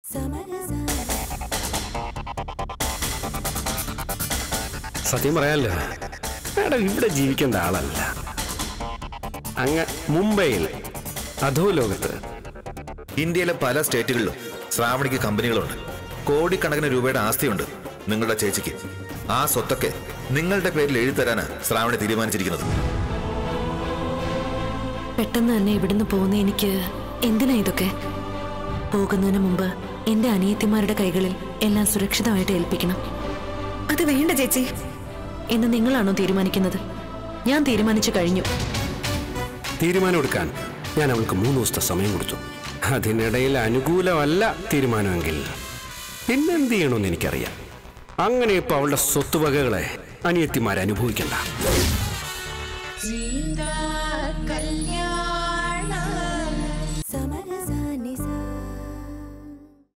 സത്യം പറയാമല്ലോ മാഡം ഇവിടെ ജീവിക്കേണ്ട ആളല്ല അങ്ങ് മുംബൈയിൽ അധോലോകത്ത് ഇന്ത്യയിലെ പല സ്റ്റേറ്റുകളിലും ശ്രാവണിക്ക് കമ്പനികളുണ്ട് കോടിക്കണക്കിന് രൂപയുടെ ആസ്തിയുണ്ട് നിങ്ങളുടെ ചേച്ചിക്ക് ആ സ്വത്തൊക്കെ നിങ്ങളുടെ പേരിൽ എഴുതിത്തരാനാ ശ്രാവണി തീരുമാനിച്ചിരിക്കുന്നത് പെട്ടെന്ന് തന്നെ ഇവിടുന്ന് പോകുന്ന എനിക്ക് എന്തിനാ ഇതൊക്കെ പോകുന്നതിന് മുമ്പ് എന്റെ അനിയത്തിമാരുടെ കൈകളിൽ എല്ലാം സുരക്ഷിതമായിട്ട് ഏൽപ്പിക്കണം അത് വേണ്ട ചേച്ചി എന്ന് നിങ്ങളാണോ തീരുമാനിക്കുന്നത് ഞാൻ തീരുമാനിച്ചു കഴിഞ്ഞു തീരുമാനമെടുക്കാൻ ഞാൻ അവൾക്ക് മൂന്ന് ദിവസത്തെ സമയം കൊടുത്തു അതിനിടയിൽ അനുകൂലമല്ല തീരുമാനമെങ്കിൽ പിന്നെന്ത് ചെയ്യണമെന്ന് എനിക്കറിയാം അങ്ങനെ ഇപ്പൊ അവളുടെ സ്വത്തുവകകളെ അനിയത്തിമാരെ അനുഭവിക്കണ്ട Zinda